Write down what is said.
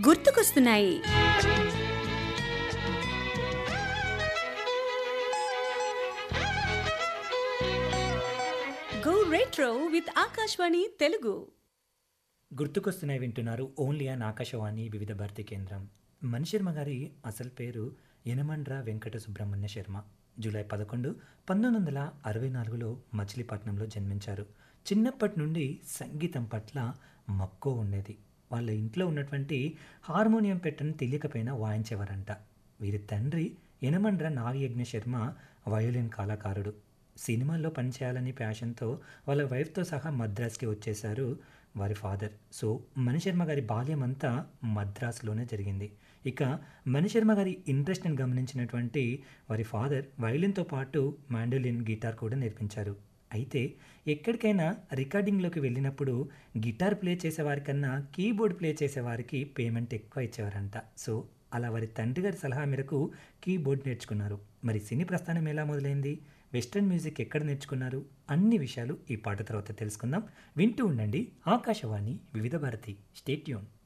గుర్తుకొస్తున్నాయి go retro with Akashvani Telugu గుర్తుకొస్తున్నాయి వింటున్నారు ఓన్లీ అన్ ఆకాశవాణి వివిధ భారతి కేంద్రం మణిశర్మ గారి అసలు పేరు యనమండ్ర వెంకట సుబ్రహ్మణ్య శర్మ జూలై పదకొండు పంతొమ్మిది వందల అరవై నాలుగులో మచిలీపట్నంలో జన్మించారు చిన్నప్పటి నుండి సంగీతం పట్ల మక్కువ ఉండేది వాళ్ళ ఇంట్లో ఉన్నటువంటి హార్మోనియం పెట్టని తెలియకపోయినా వాయించేవారంట వీరి తండ్రి యనమండ్ర నాగయజ్ఞ శర్మ వయోలిన్ కళాకారుడు సినిమాల్లో పనిచేయాలని ప్యాషన్తో వాళ్ళ వైఫ్తో సహా మద్రాస్కి వచ్చేశారు వారి ఫాదర్ సో మణిశర్మ గారి బాల్యం అంతా మద్రాసులోనే జరిగింది ఇక మణిశర్మ గారి ఇంట్రెస్ట్ని గమనించినటువంటి వారి ఫాదర్ వైలిన్తో పాటు మాండోలిన్ గిటార్ కూడా నేర్పించారు అయితే ఎక్కడికైనా రికార్డింగ్లోకి వెళ్ళినప్పుడు గిటార్ ప్లే చేసేవారికన్నా కీబోర్డ్ ప్లే చేసేవారికి పేమెంట్ ఎక్కువ ఇచ్చేవారంట సో అలా వారి తండ్రి గారి సలహా మేరకు కీబోర్డ్ నేర్చుకున్నారు మరి సినీ ప్రస్థానం ఎలా మొదలైంది వెస్ట్రన్ మ్యూజిక్ ఎక్కడ నేర్చుకున్నారు అన్ని విషయాలు ఈ పాట తర్వాత తెలుసుకుందాం వింటూ ఉండండి ఆకాశవాణి వివిధ భారతి స్టేట్యూన్